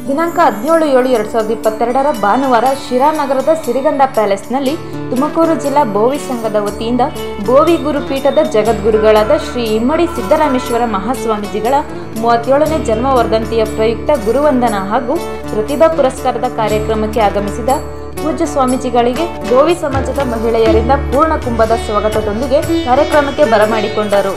ದಿನಾಂಕ ಹದಿನೇಳು ಏಳು ಎರಡು ಸಾವಿರದ ಇಪ್ಪತ್ತೆರಡರ ಭಾನುವಾರ ಶಿರಾನಗರದ ಸಿರಿಗಂಧ ಪ್ಯಾಲೇಸ್ನಲ್ಲಿ ತುಮಕೂರು ಜಿಲ್ಲಾ ಬೋವಿ ಸಂಘದ ವತಿಯಿಂದ ಬೋವಿ ಗುರುಪೀಠದ ಜಗದ್ಗುರುಗಳಾದ ಶ್ರೀ ಇಮ್ಮಡಿ ಸಿದ್ದರಾಮೇಶ್ವರ ಮಹಾಸ್ವಾಮೀಜಿಗಳ ಮೂವತ್ತೇಳನೇ ಜನ್ಮ ವರ್ಧಂತಿಯ ಪ್ರಯುಕ್ತ ಗುರುವಂದನ ಹಾಗೂ ಪ್ರತಿಭಾ ಪುರಸ್ಕಾರದ ಕಾರ್ಯಕ್ರಮಕ್ಕೆ ಆಗಮಿಸಿದ ಪೂಜ್ಯ ಸ್ವಾಮೀಜಿಗಳಿಗೆ ಬೋವಿ ಸಮಾಜದ ಮಹಿಳೆಯರಿಂದ ಪೂರ್ಣ ಕುಂಭದ ಸ್ವಾಗತದೊಂದಿಗೆ ಕಾರ್ಯಕ್ರಮಕ್ಕೆ ಬರಮಾಡಿಕೊಂಡರು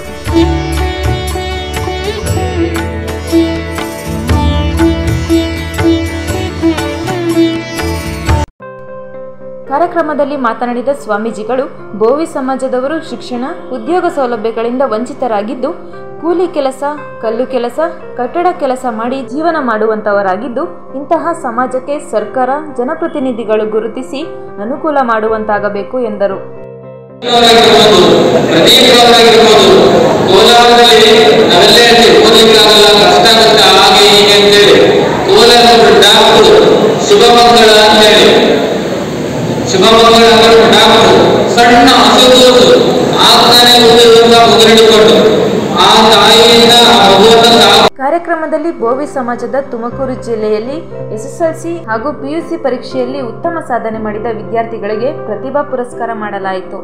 ಕಾರ್ಯಕ್ರಮದಲ್ಲಿ ಮಾತನಾಡಿದ ಸ್ವಾಮೀಜಿಗಳು ಬೋವಿ ಸಮಾಜದವರು ಶಿಕ್ಷಣ ಉದ್ಯೋಗ ಸೌಲಭ್ಯಗಳಿಂದ ವಂಚಿತರಾಗಿದ್ದು ಕೂಲಿ ಕೆಲಸ ಕಲ್ಲು ಕೆಲಸ ಕಟ್ಟಡ ಕೆಲಸ ಮಾಡಿ ಜೀವನ ಮಾಡುವಂತವರಾಗಿದ್ದು ಇಂತಹ ಸಮಾಜಕ್ಕೆ ಸರ್ಕಾರ ಜನಪ್ರತಿನಿಧಿಗಳು ಗುರುತಿಸಿ ಅನುಕೂಲ ಮಾಡುವಂತಾಗಬೇಕು ಎಂದರು ಆಗಿರ್ಬೋದು ಪ್ರದೀಪರಾಗಿರ್ಬೋದು ಕೋಲಾರದಲ್ಲಿ ನಾವೆಲ್ಲ ಹೇಳ್ತೀವಿ ಓದ್ಲಿಕ್ಕಾಗಲ್ಲ ಕಷ್ಟ ಆಗುತ್ತೆ ಹಾಗೆ ಹೀಗೆ ಅಂತೇಳಿ ಕೋಲಾರದ ಡಾಕ್ಟರು ಶುಭಮಂಗಳ ಅಂತ ಹೇಳಿ ಶುಭಮಂಗಳ ಅವರು ಡಾಕ್ಟರು ಸಣ್ಣ ಹಸುಗೂಸು ಆಗ್ತಾನೆ ಹುಟ್ಟಿರುವಂತ ಮಗು ಹಿಡಿಕೊಂಡು ಆ ತಾಯಿಯಿಂದ ಆ ಮಗುವನ್ನ ಸಾಕು ಕಾರ್ಯಕ್ರಮದಲ್ಲಿ ಬೋವಿ ಸಮಾಜದ ತುಮಕೂರು ಜಿಲ್ಲೆಯಲ್ಲಿ ಎಸ್ಎಸ್ಎಲ್ಸಿ ಹಾಗೂ ಪಿಯುಸಿ ಪರೀಕ್ಷೆಯಲ್ಲಿ ಉತ್ತಮ ಸಾಧನೆ ಮಾಡಿದ ವಿದ್ಯಾರ್ಥಿಗಳಿಗೆ ಪ್ರತಿಭಾ ಪುರಸ್ಕಾರ ಮಾಡಲಾಯಿತು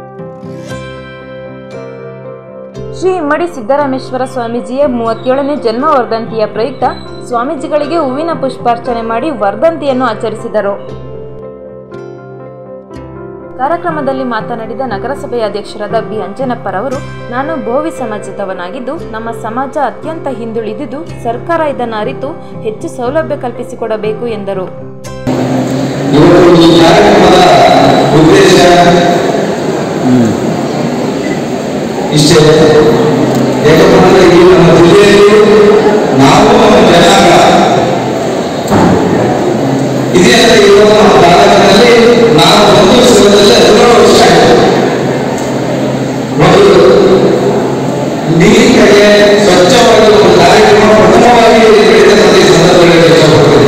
ಶ್ರೀ ಇಮ್ಮಡಿ ಸಿದ್ದರಾಮೇಶ್ವರ ಸ್ವಾಮೀಜಿಯ ಮೂವತ್ತೇಳನೇ ಜನ್ಮ ವರ್ಧಂತಿಯ ಪ್ರಯುಕ್ತ ಸ್ವಾಮೀಜಿಗಳಿಗೆ ಹೂವಿನ ಪುಷ್ಪಾರ್ಚನೆ ಮಾಡಿ ವರ್ಧಂತಿಯನ್ನು ಆಚರಿಸಿದರು ಕಾರ್ಯಕ್ರಮದಲ್ಲಿ ಮಾತನಾಡಿದ ನಗರಸಭೆಯ ಅಧ್ಯಕ್ಷರಾದ ಬಿ ಅಂಜನಪ್ಪರವರು ನಾನು ಬೋವಿ ಸಮಾಜದವನಾಗಿದ್ದು ನಮ್ಮ ಸಮಾಜ ಅತ್ಯಂತ ಹಿಂದುಳಿದಿದ್ದು ಸರ್ಕಾರ ಇದನ್ನು ಅರಿತು ಹೆಚ್ಚು ಸೌಲಭ್ಯ ಕಲ್ಪಿಸಿಕೊಡಬೇಕು ಎಂದರು ಇವತ್ತು ಈ ಕಾರ್ಯಕ್ರಮದ ಉದ್ದೇಶ ಇಷ್ಟೇ ಯಾಕಂತಂದ್ರೆ ಈ ನಮ್ಮ ಜಿಲ್ಲೆಯಲ್ಲಿ ನಾವು ನಮ್ಮ ಜನಾಂಗ ಇದೇ ಅಂತ ಇವತ್ತು ನಮ್ಮ ತಾಲೂಕಿನಲ್ಲಿ ನಾವು ಒಂದು ಸ್ಥಳದಲ್ಲಿ ಹದಿನೇಳು ವರ್ಷ ಆಯ್ತು ಮೊದಲು ನೀರಿಗಾಗಿ ಸ್ವಚ್ಛವಾಗಿ ಒಂದು ಕಾರ್ಯಕ್ರಮ ಪ್ರಥಮವಾಗಿ ನಡೆದ ಈ ಸಂದರ್ಭದಲ್ಲಿ ಇಷ್ಟಪಡ್ತೀನಿ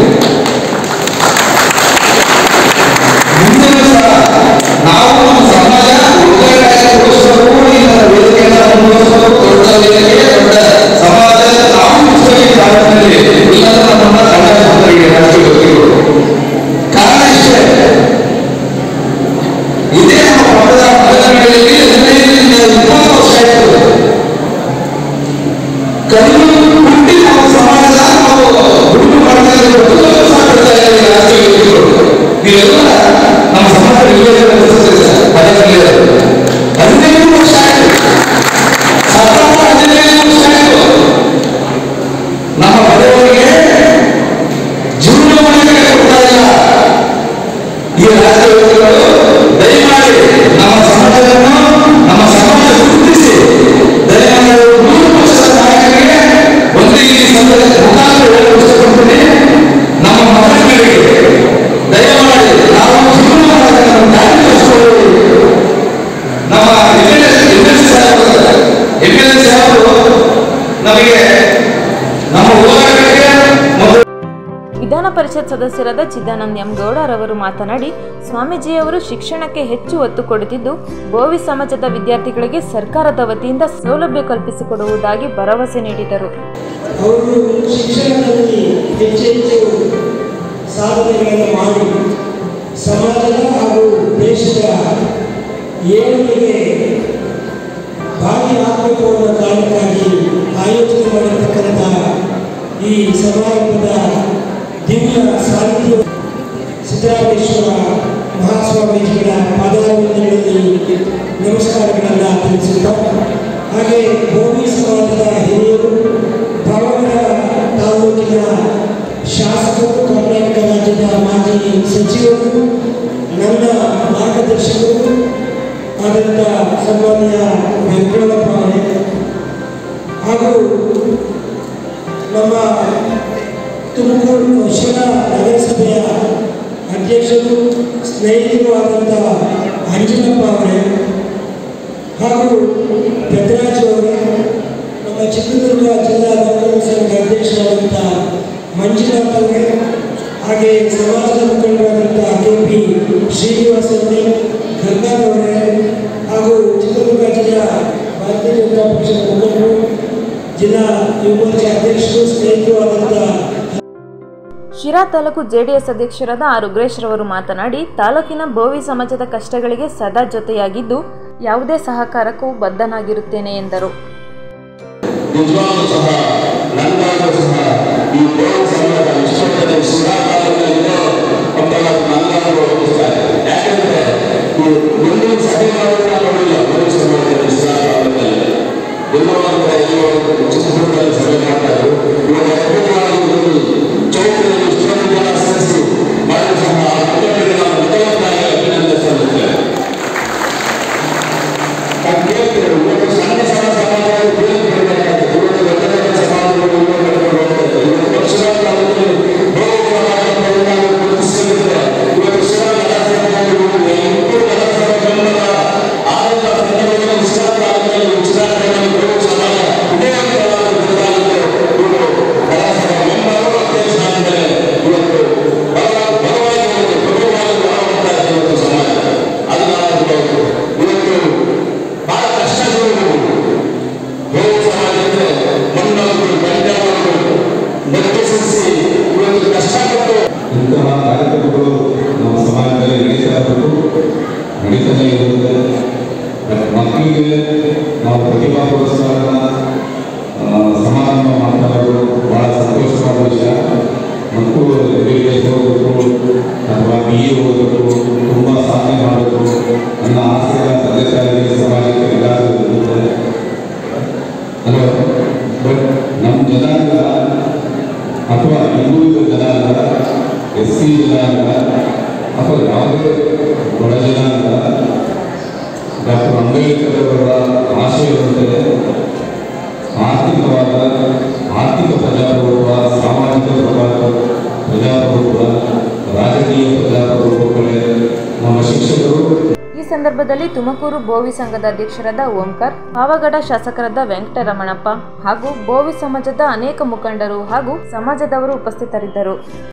ಮುಂದಿನ ಸಲ ನಾವು ನಮ್ಮ ಸಮಾಜ ಉಳಿತಾಯ ಉಳಿಸಬೇಕು ಇಲ್ಲ ವೇದಿಕೆಯನ್ನು ಮುಂದುವರಿಸಬೇಕು ದೊಡ್ಡ ವೇದಿಕೆ ದೊಡ್ಡ ಸಮಾಜ ನಾವು ಮುಗಿಸಬೇಕು ಈ ಕಾಲದಲ್ಲಿ ಇಲ್ಲಾಂದ್ರೆ ನಮ್ಮನ್ನ ಸಣ್ಣ ಸಂಸ್ಥೆಗೆ ರಾಷ್ಟ್ರೀಯ ವ್ಯಕ್ತಿಗಳು ಕಾರಣ ಇಷ್ಟೇ ಇದೇ ನಮ್ಮ ಪಕ್ಕದ ಮಲೆನಾಡಿನಲ್ಲಿ ಹದಿನೈದರಿಂದ ಇಪ್ಪತ್ತು ವರ್ಷ ಆಯ್ತು ಕಲ್ಲು ಹುಟ್ಟಿ ನಮ್ಮ ಸಮಾಜ ನಾವು ಹುಡುಕು ಮಾಡ್ತಾ ಇದ್ದೀವಿ ಸಾಕ್ತಾ ಇದ್ದೀವಿ ರಾಷ್ಟ್ರೀಯ ವ್ಯಕ್ತಿಗಳು ನೀವೆಲ್ಲ ನಮ್ಮ ಸಮಾಜ ಹದಿನೈದು ವರ್ಷ ಆಯ್ತು ಸತತ ಹದಿನೈದು ವರ್ಷ ಆಯ್ತು ನಮ್ಮ ಬಡವರಿಗೆ ಜೀವನ ಮಾಡಲಿಕ್ಕೆ ಕೊಡ್ತಾ ಇಲ್ಲ ಈ ರಾಷ್ಟ್ರೀಯ ವ್ಯಕ್ತಿಗಳು ದಯಮಾಡಿ ನಮ್ಮ ಸಮಾಜವನ್ನು ನಮ್ಮ ಸಮಾಜ ಗುರುತಿಸಿ ದಯಮಾಡಿ ಮೂರು ಪಕ್ಷದ ನಾಯಕರಿಗೆ ಒಂದು ಈ ಸಂದರ್ಭ ಮುಖಾಂತರ ಹೇಳಲು ಇಷ್ಟಪಡ್ತೀನಿ ನಮ್ಮ ಮಕ್ಕಳಿಗೆ ದಯಮಾಡಿ ನಾವು ಜೀವನ ಮಾಡಕ್ಕೆ ನಮ್ಮ ದಾರಿ ತೋರಿಸ್ಕೊಳ್ಳಿ ನಮ್ಮ ಎಮ್ ಎಲ್ ಎಲ್ ಸಾಹೇಬರು ಎಮ್ ಎಲ್ ಎ ಸಾಹೇಬರು ನಮಗೆ ನಮ್ಮ ಹೋರಾಟಕ್ಕೆ ಮೊದಲು ವಿಧಾನ ಪರಿಷತ್ ಸದಸ್ಯರಾದ ಚಿದಾನಂದ್ ಎಂ ಗೌಡರವರು ಮಾತನಾಡಿ ಸ್ವಾಮೀಜಿಯವರು ಶಿಕ್ಷಣಕ್ಕೆ ಹೆಚ್ಚು ಒತ್ತು ಕೊಡುತ್ತಿದ್ದು ಬೋವಿ ಸಮಾಜದ ವಿದ್ಯಾರ್ಥಿಗಳಿಗೆ ಸರ್ಕಾರದ ವತಿಯಿಂದ ಸೌಲಭ್ಯ ಕಲ್ಪಿಸಿಕೊಡುವುದಾಗಿ ಭರವಸೆ ನೀಡಿದರು ಅವರು ಶಿಕ್ಷಣದಲ್ಲಿ ಹೆಚ್ಚೆಚ್ಚು ಸಾಧನೆಗಳನ್ನು ಮಾಡಿ ಸಮಾಜದ ಹಾಗೂ ದೇಶದ ಏಳಿಗೆಗೆ ಭಾಗಿಯಾಗಬೇಕು ಅನ್ನೋ ಕಾರಣಕ್ಕಾಗಿ ಆಯೋಜನೆ ಮಾಡಿರ್ತಕ್ಕಂಥ ಈ ಸಮಾರಂಭದ ದಿವ್ಯ ಸಾನ್ನಿಧ್ಯ ಸಿದ್ದರಾಮೇಶ್ವರ ಮಹಾಸ್ವಾಮೀಜಿಗಳ ಪಾದಾರವಿಂದಗಳಲ್ಲಿ ನಮಸ್ಕಾರಗಳನ್ನು ತಿಳಿಸುತ್ತಾ ಹಾಗೆ ಬೋವಿ ಸಮಾಜದ ಹಿರಿಯರು ಭಾವನಗರ ತಾಲೂಕಿನ ಶಾಸಕರು ಕರ್ನಾಟಕ ರಾಜ್ಯದ ಮಾಜಿ ಸಚಿವರು ನನ್ನ ಮಾರ್ಗದರ್ಶಕರು ಆದಂಥ ಸನ್ಮಾನ್ಯ ವೆಂಕಟಪ್ಪ ಅವರೇ ಹಾಗೂ ನಮ್ಮ ತುಮಕೂರು ಶಿರಾ ನಗರಸಭೆಯ ಅಧ್ಯಕ್ಷರು ಸ್ನೇಹಿತರು ಆದಂಥ ಅಂಜನಪ್ಪ ಅವರೇ ಹಾಗೂ ಪೆದ್ರಾಜ್ ಅವರೇ ನಮ್ಮ ಚಿತ್ರದುರ್ಗ ಜಿಲ್ಲಾ ನೌಕರರ ಸಂಘ ಅಧ್ಯಕ್ಷರಾದಂಥ ಮಂಜುನಾಥ್ ಅವರೇ ಹಾಗೆ ಸಮಾಜದ ಮುಖಂಡರಾದಂಥ ಕೆ ಪಿ ಶ್ರೀನಿವಾಸ್ ಅವರೇ ಗಂಗಾಧರ್ ಅವರೇ ಹಾಗೂ ಚಿತ್ರದುರ್ಗ ಜಿಲ್ಲಾ ಭಾರತೀಯ ಜನತಾ ಪಕ್ಷದ ಮುಖಂಡರು ಜಿಲ್ಲಾ ಯುವ ಮೋರ್ಚಾ ಅಧ್ಯಕ್ಷರು ಸ್ನೇಹಿತರು ಆದಂಥ ಶಿರಾ ತಾಲೂಕು ಜೆಡಿಎಸ್ ಅಧ್ಯಕ್ಷರಾದ ಆರ್ ಉಗ್ರೇಶ್ ರವರು ಮಾತನಾಡಿ ತಾಲೂಕಿನ ಬೋವಿ ಸಮಾಜದ ಕಷ್ಟಗಳಿಗೆ ಸದಾ ಜೊತೆಯಾಗಿದ್ದು ಯಾವುದೇ ಸಹಕಾರಕ್ಕೂ ಬದ್ಧನಾಗಿರುತ್ತೇನೆ ಎಂದರು ನಿಜವಾಗ್ಲೂ ಸಹ ನನಗಾದ್ರೂ ಸಹ ಈ ಬೋರ್ಡ್ ಸಮಾಜ ಇಷ್ಟೊತ್ತನೆ ಶಿರಾ ತಾಲೂಕಿನಲ್ಲಿರೋ ಒಬ್ಬರಾದ ನನಗಾದ್ರೂ ಒಪ್ಪಿಸ್ತಾರೆ ಯಾಕಂದ್ರೆ ಈ ಮುಂದಿನ ಸಭೆ ಮಾಡೋದು ನಾನು ನೋಡಿಲ್ಲ ಬೋರ್ಡ್ ಸಮಾಜದಲ್ಲಿ ಶಿರಾ ತಾಲೂಕಿನಲ್ಲಿ ಎಲ್ಲೋ ಅಂದ್ರೆ ಎಲ್ಲೋ ಚಿತ್ರದುರ್ಗದಲ್ಲಿ ಸಭೆ ಮಾಡ್ತಾರೆ ಇವಾಗ ಅದ್ಭುತವಾಗಿ ಚೌಕದಲ್ಲಿ ಇಷ್ಟೊಂದು ಜನ ಸೇರಿಸಿ ಮಾಡಿ ಸಹ ಆ ಮುಖಂಡರಿಗೆ ನಾನು ನಿಜವಾಗ್ಲಾಗಿ ಅಭಿನಂದನೆ ಸಲ್ಲಿಸ್ತೇನೆ ಕೇಳ್ತೇವೆ ಇವತ್ತು ಸಣ್ಣ ಸಣ್ಣ ಸಮಾಜಗಳು ಬೀಳ್ತಿರ್ಬೇಕಾದ್ರೆ ಇವತ್ತು ದೊಡ್ಡ ದೊಡ್ಡ ಸಮಾಜಗಳು ಇನ್ನೂ ಬೆಳೆದು ಹೋಗ್ತದೆ ಇವತ್ತು ಪಕ್ಷದ ಕಾಲದಲ್ಲಿ ಬಹು ಸಮಾಜಗಳನ್ನು ಗುರುತಿಸಲಿದ್ರೆ ಇವತ್ತು ಶಿರಾ ನಗರಸಭೆಗಳು ಎಂಟು ನಗರಸಭಾ ಬೆಂಬಲ ಆಡಳಿತ ಸಂಘಟನೆಗಳ ಶಿರಾ ತಾಲೂಕಿನಲ್ಲಿ ಉಚಿತಾಟಗಳಲ್ಲಿ ಬಹು ಸಮಾಜ ವಿಧೇಯಕಗಳಾದ ಗುರುತಾಗಿದ್ದು ಇವರು ನಗರಸಭಾ ಮೆಂಬರು ಅಧ್ಯಕ್ಷರಾಗಿದ್ದಾರೆ ಇವತ್ತು ಬಲ ಬಲವಾಗಿ ಒಂದು ಪ್ರಭುವಾಗಿ ಹೊರಹೊಮ್ತಾ ಇದೆ ಇವತ್ತು ಸಮಾಜ ಅದು ನಾವು ಇವತ್ತು ಬಹಳ ಕಷ್ಟ ಗೋವು ಸಮಾಜಕ್ಕೆ ಮಣ್ಣವರು ಗಂಟವರು ನಿರ್ದೇಶಿಸಿ ಇವತ್ತು ಕಷ್ಟಪಟ್ಟು ಇಂತಹ ಕಾರ್ಯಕ್ರಮಗಳು ನಮ್ಮ ಸಮಾಜದಲ್ಲಿ ನಡೀತಾ ಇರಬೇಕು ನಡೀತಾನೆ ಇರುತ್ತೆ ಮಕ್ಕಳಿಗೆ ನಾವು ಪ್ರತಿಭಾ ಪುರಸ್ಕಾರನ ಆ, ಸಮಾರಂಭ ಮಾಡ್ತಾ ಇರೋದು ಬಹಳ ಸಂತೋಷವಾದ ವಿಷಯ ಮಕ್ಕಳು ಎಂ ಬಿ ಬಿ ಎಸ್ ಓದಬೇಕು ಅಥವಾ ಬಿ ಎ ಓದಬೇಕು ತುಂಬ ಸಾಧನೆ ಮಾಡಬೇಕು ನನ್ನ ಆಸೆಯ ತಂದೆ ತಾಯಿಗೆ ಸಮಾಜಕ್ಕೆ ಎಲ್ಲರಿಗೂ ಇರುತ್ತೆ ಅಲ್ವಾ ಬಟ್ ನಮ್ಮ ಜನಾಂಗ ಅಥವಾ ಹಿಂದುಳಿದ ಜನಾಂಗ ಎಸ್ ಸಿ ಜನಾಂಗ ಅಥವಾ ಯಾವುದೇ ಬಡ ಜನಾಂಗ ಡಾಕ್ಟರ್ ಅಂಬೇಡ್ಕರ್ ಅವರ ಆಶಯದಂತೆ ಆರ್ಥಿಕವಾದ ಆರ್ಥಿಕ ಪ್ರಜಾಪ್ರಭುತ್ವ ಸಾಮಾಜಿಕ ಪ್ರಜಾ ಪ್ರಜಾಪ್ರಭುತ್ವ ರಾಜಕೀಯ ಪ್ರಜಾಪ್ರಭುತ್ವಗಳೇ ನಮ್ಮ ಶಿಕ್ಷಕರು ಈ ಸಂದರ್ಭದಲ್ಲಿ ತುಮಕೂರು ಬೋವಿ ಸಂಘದ ಅಧ್ಯಕ್ಷರಾದ ಓಂಕಾರ್ ಪಾವಗಡ ಶಾಸಕರಾದ ವೆಂಕಟರಮಣಪ್ಪ ಹಾಗೂ ಬೋವಿ ಸಮಾಜದ ಅನೇಕ ಮುಖಂಡರು ಹಾಗೂ ಸಮಾಜದವರು ಉಪಸ್ಥಿತರಿದ್ದರು